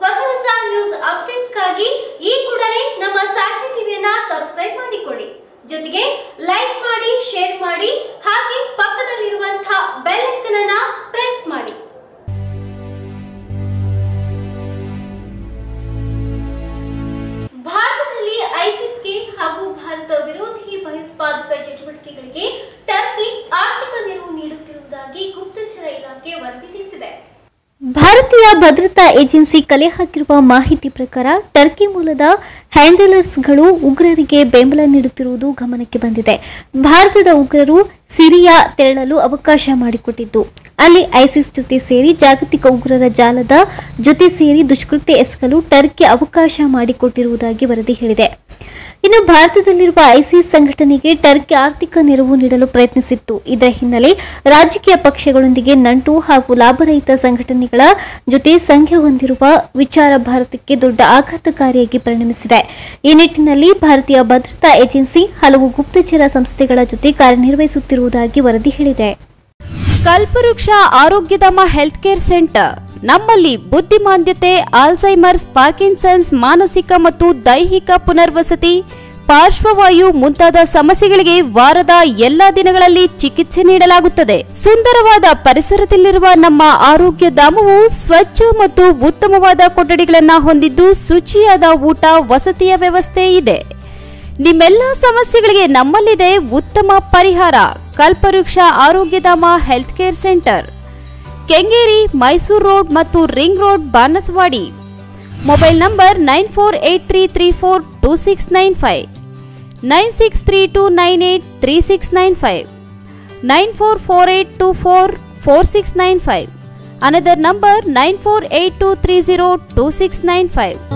ಹೊಸ ಹೊಸ ನ್ಯೂಸ್ ಅಪ್ಡೇಟ್ಸ್ಗಾಗಿ ಈ ಕೂಡಲೇ ನಮ್ಮ ಸಾಕ್ಷಿ ಟಿವಿಯನ್ನ ಸಬ್ಸ್ಕ್ರೈಬ್ ಮಾಡಿಕೊಳ್ಳಿ ಜೊತೆಗೆ ಲೈಕ್ ಮಾಡಿ ಶೇರ್ ಮಾಡಿ ಹಾಗೆ ಪಕ್ಕದಲ್ಲಿರುವಂತಹ ಬೆಲ್ ಐಕನ್ ಅನ್ನ ಪ್ರೆಸ್ ಮಾಡಿ ಭಾರತದಲ್ಲಿ ಐಸಿಸ್ಗೆ ಹಾಗೂ ಭಾರತ ವಿರೋಧಿ ಭಯೋತ್ಪಾದಕ ಚಟುವಟಿಕೆಗಳಿಗೆ ಟರ್ಕಿ ಆರ್ಥಿಕ ನೆರವು ನೀಡುತ್ತಿರುವುದಾಗಿ ಗುಪ್ತಚರ ಇಲಾಖೆ ವರದಿಸಿದೆ ಭಾರತೀಯ ಭದ್ರತಾ ಏಜೆನ್ಸಿ ಕಲೆ ಹಾಕಿರುವ ಮಾಹಿತಿ ಪ್ರಕಾರ ಟರ್ಕಿ ಮೂಲದ ಹ್ಯಾಂಡಲರ್ಸ್ಗಳು ಉಗ್ರರಿಗೆ ಬೆಂಬಲ ನೀಡುತ್ತಿರುವುದು ಗಮನಕ್ಕೆ ಬಂದಿದೆ ಭಾರತದ ಉಗ್ರರು ಸಿರಿಯಾ ತೆರಳಲು ಅವಕಾಶ ಮಾಡಿಕೊಟ್ಟಿದ್ದು ಅಲ್ಲಿ ಐಸಿಸ್ ಜೊತೆ ಸೇರಿ ಜಾಗತಿಕ ಉಗ್ರರ ಜಾಲದ ಜೊತೆ ಸೇರಿ ದುಷ್ಕೃತ್ಯ ಎಸಗಲು ಟರ್ಕಿ ಅವಕಾಶ ಮಾಡಿಕೊಟ್ಟಿರುವುದಾಗಿ ವರದಿ ಹೇಳಿದೆ ಇನ್ನು ಭಾರತದಲ್ಲಿರುವ ಐಸಿಸ್ ಸಂಘಟನೆಗೆ ಟರ್ಕಿ ಆರ್ಥಿಕ ನೆರವು ನೀಡಲು ಪ್ರಯತ್ನಿಸಿತ್ತು ಇದರ ಹಿನ್ನೆಲೆ ರಾಜಕೀಯ ಪಕ್ಷಗಳೊಂದಿಗೆ ನಂಟು ಹಾಗೂ ಲಾಭರಹಿತ ಸಂಘಟನೆಗಳ ಜೊತೆ ಸಂಖ್ಯೆ ಹೊಂದಿರುವ ವಿಚಾರ ಭಾರತಕ್ಕೆ ದೊಡ್ಡ ಆಘಾತಕಾರಿಯಾಗಿ ಪರಿಣಮಿಸಿದೆ ಈ ನಿಟ್ಟಿನಲ್ಲಿ ಭಾರತೀಯ ಭದ್ರತಾ ಏಜೆನ್ಸಿ ಹಲವು ಗುಪ್ತಚರ ಸಂಸ್ಥೆಗಳ ಜೊತೆ ಕಾರ್ಯನಿರ್ವಹಿಸುತ್ತಿರುವುದಾಗಿ ವರದಿ ಹೇಳಿದೆ ಕಲ್ಪವೃಕ್ಷ ಆರೋಗ್ಯಧಾಮ ಹೆಲ್ತ್ ಕೇರ್ ಸೆಂಟರ್ ನಮ್ಮಲ್ಲಿ ಬುದ್ಧಿಮಾಂದ್ಯತೆ ಆಲ್ಝೈಮರ್ಸ್ ಪಾರ್ಕಿನ್ಸನ್ಸ್ ಮಾನಸಿಕ ಮತ್ತು ದೈಹಿಕ ಪುನರ್ವಸತಿ ಪಾರ್ಶ್ವವಾಯು ಮುಂತಾದ ಸಮಸ್ಯೆಗಳಿಗೆ ವಾರದ ಎಲ್ಲಾ ದಿನಗಳಲ್ಲಿ ಚಿಕಿತ್ಸೆ ನೀಡಲಾಗುತ್ತದೆ ಸುಂದರವಾದ ಪರಿಸರದಲ್ಲಿರುವ ನಮ್ಮ ಆರೋಗ್ಯ ಧಾಮವು ಸ್ವಚ್ಛ ಮತ್ತು ಉತ್ತಮವಾದ ಕೊಠಡಿಗಳನ್ನು ಹೊಂದಿದ್ದು ಶುಚಿಯಾದ ಊಟ ವಸತಿಯ ವ್ಯವಸ್ಥೆ ಇದೆ ನಿಮ್ಮೆಲ್ಲ ಸಮಸ್ಯೆಗಳಿಗೆ ನಮ್ಮಲ್ಲಿದೆ ಉತ್ತಮ ಪರಿಹಾರ Kalpavriksha Arogyadhama health care centre Kengeri Mysuru road ಮತ್ತು ring road Banaswadi mobile number nine four eight three three four two six nine five nine six three two nine eight three six nine five nine four four eight two four four six nine five another number nine four eight two three zero two six nine five